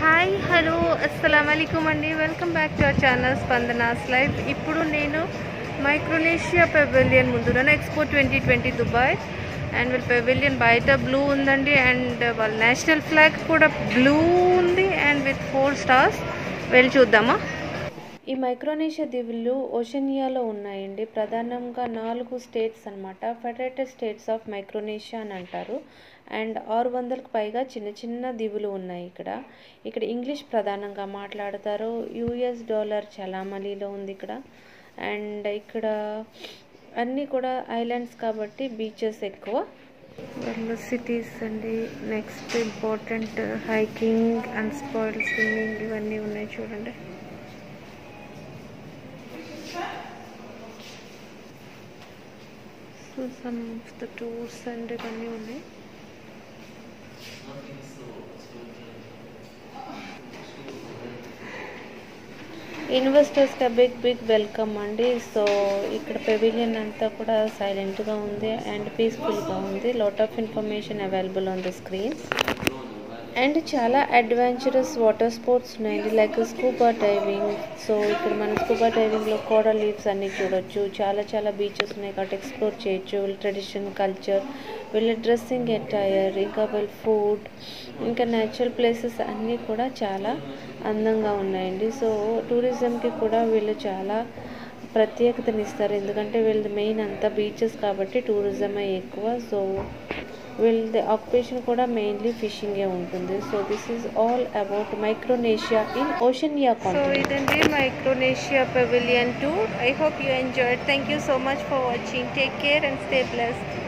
hi hello అస్సలం అయికం అండి welcome back to our channel Spandana's life ఇప్పుడు నేను మైక్రోనేషియా పెవిలియన్ ముందున్నాను expo twenty twenty Dubai and వీళ్ళ పెవిలియన్ బయట బ్లూ ఉందండి అండ్ వాళ్ళ నేషనల్ ఫ్లాగ్ కూడా బ్లూ ఉంది అండ్ విత్ ఫోర్ స్టార్స్ వెళ్ళి చూద్దామా ఈ మైక్రోనేషియా దీవులు ఓషనియాలో ఉన్నాయండి ప్రధానంగా నాలుగు స్టేట్స్ అన్నమాట ఫెడరేటెడ్ స్టేట్స్ ఆఫ్ మైక్రోనేషియా అని అంటారు అండ్ ఆరు వందలకు పైగా చిన్న చిన్న దీవులు ఉన్నాయి ఇక్కడ ఇక్కడ ఇంగ్లీష్ ప్రధానంగా మాట్లాడతారు యుఎస్ డాలర్ చలామణిలో ఉంది ఇక్కడ అండ్ ఇక్కడ అన్నీ కూడా ఐలాండ్స్ కాబట్టి బీచెస్ ఎక్కువ వాళ్ళు సిటీస్ అండి నెక్స్ట్ ఇంపార్టెంట్ హైకింగ్ అండ్ స్పాయిల్ స్విమ్మింగ్ ఇవన్నీ ఉన్నాయి చూడండి so some of the tours and ఇవన్నీ ఉన్నాయి ఇన్వెస్టర్స్కి బిగ్ బిగ్ వెల్కమ్ అండి సో ఇక్కడ పెవిలియన్ అంతా కూడా సైలెంట్గా ఉంది అండ్ పీస్ఫుల్గా ఉంది lot of information available on the screens and చాలా అడ్వెంచరస్ వాటర్ స్పోర్ట్స్ ఉన్నాయండి లైక్ స్కూబా డైవింగ్ సో ఇక్కడ మనం స్కూబా డైవింగ్లో కోడల్ లీవ్స్ అన్నీ చూడొచ్చు చాలా చాలా బీచెస్ ఉన్నాయి కాబట్టి ఎక్స్ప్లోర్ చేయొచ్చు వీళ్ళ ట్రెడిషన్ కల్చర్ వీళ్ళ డ్రెస్సింగ్ అటైర్ ఇంకా వీళ్ళ ఫుడ్ ఇంకా న్యాచురల్ ప్లేసెస్ అన్నీ కూడా చాలా అందంగా ఉన్నాయండి సో టూరిజంకి కూడా వీళ్ళు చాలా ప్రత్యేకతనిస్తారు ఎందుకంటే వీళ్ళది మెయిన్ అంతా బీచెస్ కాబట్టి టూరిజమే ఎక్కువ సో వీళ్ళది ఆక్యుపేషన్ కూడా మెయిన్లీ ఫిషింగే ఉంటుంది so this is all about Micronesia in Oceania so ఇదండి Micronesia pavilion tour I hope you enjoyed thank you so much for watching take care and stay blessed